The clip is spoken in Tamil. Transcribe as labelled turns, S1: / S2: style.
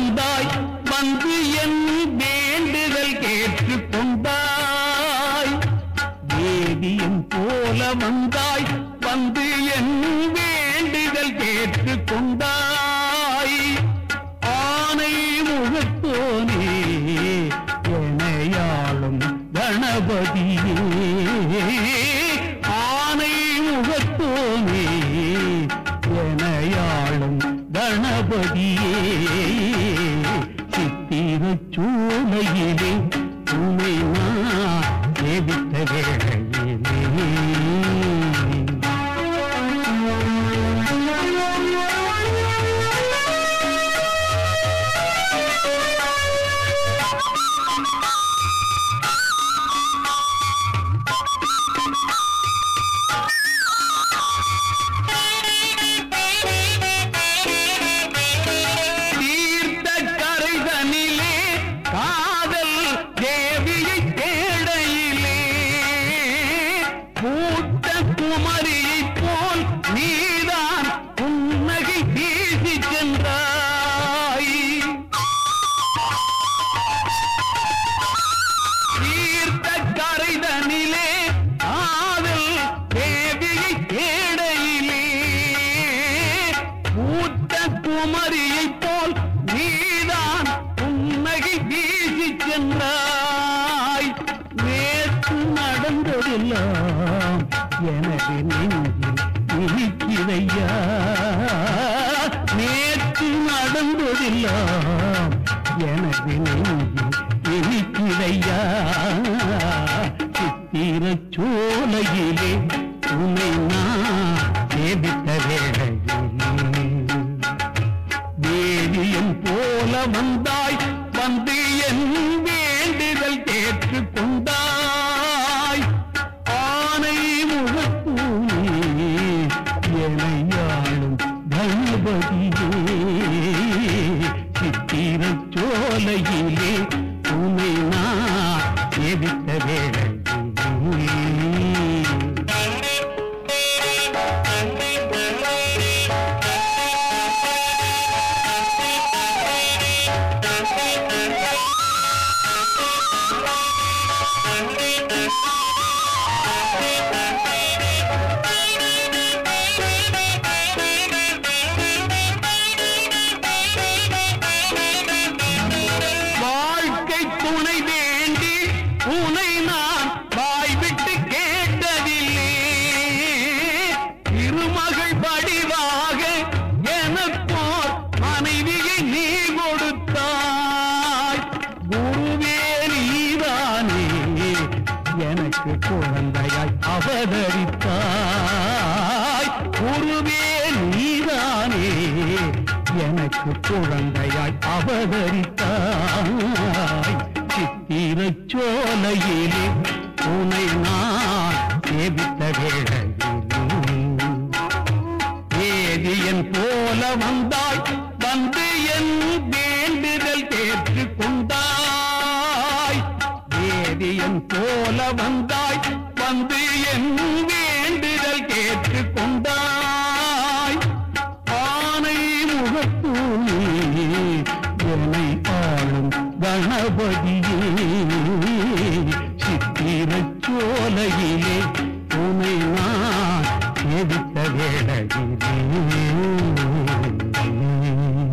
S1: வந்தாய் வந்து என் வேண்டுதல் கேட்டுக் கொண்டாய் வேதியம் போல வந்தாய் வந்து என் வேண்டுதல் கேட்டுக் கொண்டாய் ஆனை முகத்தோனே எனையாளும் கணபதியே ஆனை முகத்தோனே எனையாளும் கணபதியே சித்திரச் சூளையிலே உமை நான் சேவித்த வேளையிலே தீர்த்த கரைதனிலே காதல் தேவியை தேடையிலே பூத்த குமரியைப் போல் நீதான் புன்னகை வீசி சென்றாய் தீர்த்த கரைதனிலே காதல் தேவியை தேடையிலே பூத்த குமரியைப் போல் நீதான் புன்னகை வீசி சென்றாய் நேற்று நடந்ததெல்லாம் எனது நெஞ்சில் இனிக்கிறையா நேற்று நடந்ததெல்லாம் எனது நெஞ்சில் இனிக்கிறையா சித்திரச் சோலையிலே உன்னை நான் சேவித்த வேளையிலே வேதியம் போல வந்தாய் வந்து என் வேண்டுதல் கேட்டுக் கொண்டாய் ஆனை முகத்தூனே எனையாளும் கணபதியே சித்திரச் சோலையிலே உன்னை நான் சேவித்த வேளையிலே வாழ்க்கை துணை வேண்டி உனை நான் வாய்விட்டு கேட்டதில்லை திருமகள் வடிவாக எனக்கோர் மனைவியை நீ கொடுத்தாய் குருவே நீதானே எனக்கு குழந்தையாய் அவதரித்தாய் குருவே நீதானே எனக்கு குழந்தையாய் அவதரித்தாய் சித்திரச் சோலையிலே உனை நான் சேவித்த வேளையிலே வேதியன் போல வந்தாய் வந்து என் வேண்டுதல் கேட்டுக் கொண்டாய் வேதியன் போல வந்தாய் வந்து என் வேண்டுதல் கேட்டுக் கொண்டாய் ஆனை முகத்தூனே என்னை ஆளும் கணபதியே சித்திரச் சோலையிலே உனை நான் சேவித்த வேளையிலே